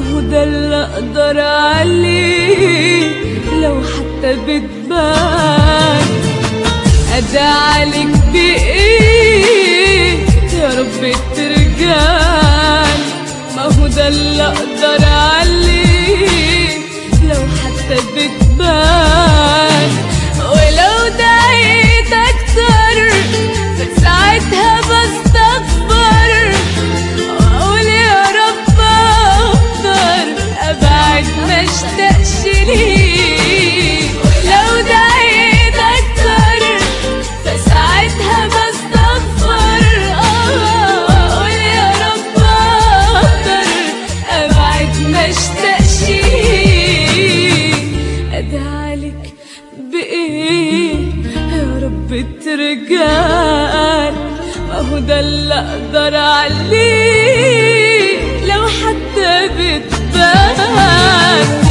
هو ده اللي اقدر عليه لو حتى بتبان ادعلك بايه يا رب ترجعلي ما هو ده اللي اقدر عليه لو حتى بتبان ولو دعيت اكتر ساعتها بستغفر واقول يا رب اقدر ابعد ما اشتاقش ليك ولو دعيت اكتر فساعتها بستغفر اه واقول يا رب اقدر ابعد ما اشتاقش ليك ادعلك بايه يا رب ترجعلي ما هو ده اللي اقدر عليه لو حتى بتبان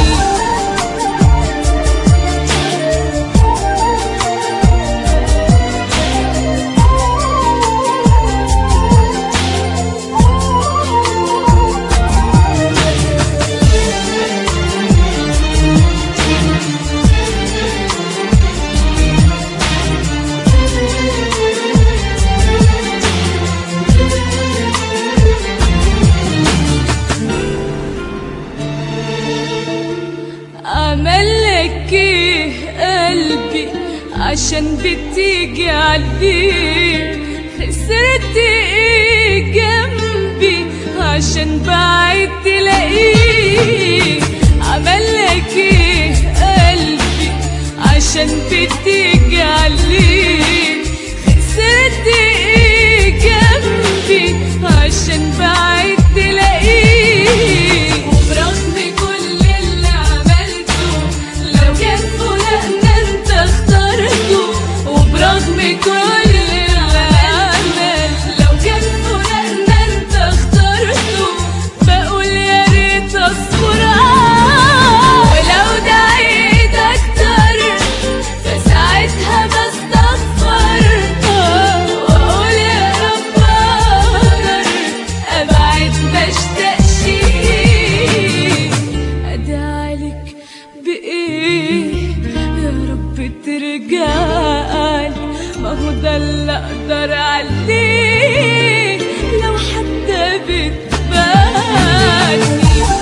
عمل لك ايه قلبي عشان بتيجي عليك خسرت ايه جنبي عشان بعيد تلاقيك عمل لك ايه قلبي عشان بتيجي عليك خسرت ايه جنبي عشان بعيد تلاقيك وبرغم كل اللي عملته لو كان فلان انت اخترته وبرغم كل اللي عمل لو كان فلان انت اخترته بقول يا ريت اصبر آه. ولو دعيت اكتر فساعتها بستغفر آه. واقول يا رب اقدر ابعد ما اشتاقش ليك ادعلك بايه يا رب ترجعلي ما هو ده اللي اقدر عليه لو حتى بتباني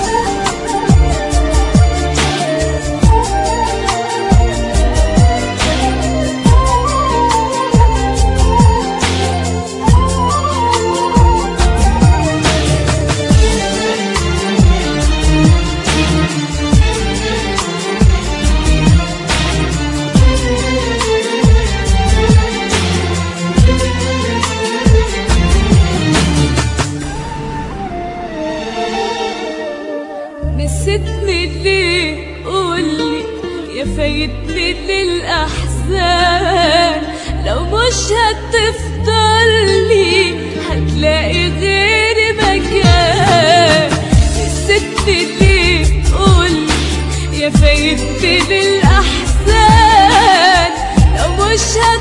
نسيتني ليه قولي يا فايتني للأحزان لو مش هتفضلي هتلاقي غيري مكان نسيتني ليه قولي يا فايتني للأحزان لو مش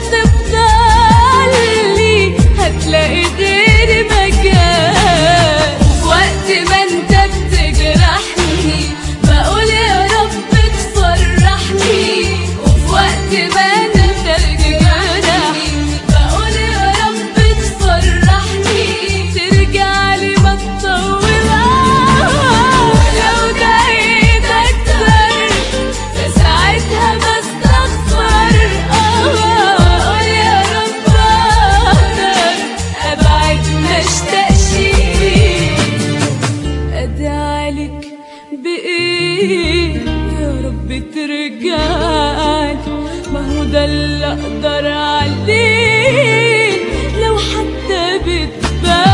هتفضلي هتلاقي غيري مكان وقت ما انت بتجرحني بقول يا رب تفرحني وفي وقت ما انت بتجرحني بقول يا رب تفرحني ترجعلي ما تطول لو دعيت اكتر فساعتها بستغفر اه اقول يا رب اقدر ابعد ما اشتاقش ليك ادعلك بايه يا رب ترجعلي ما هو ده اللي اقدر عليه لو حتى بتبان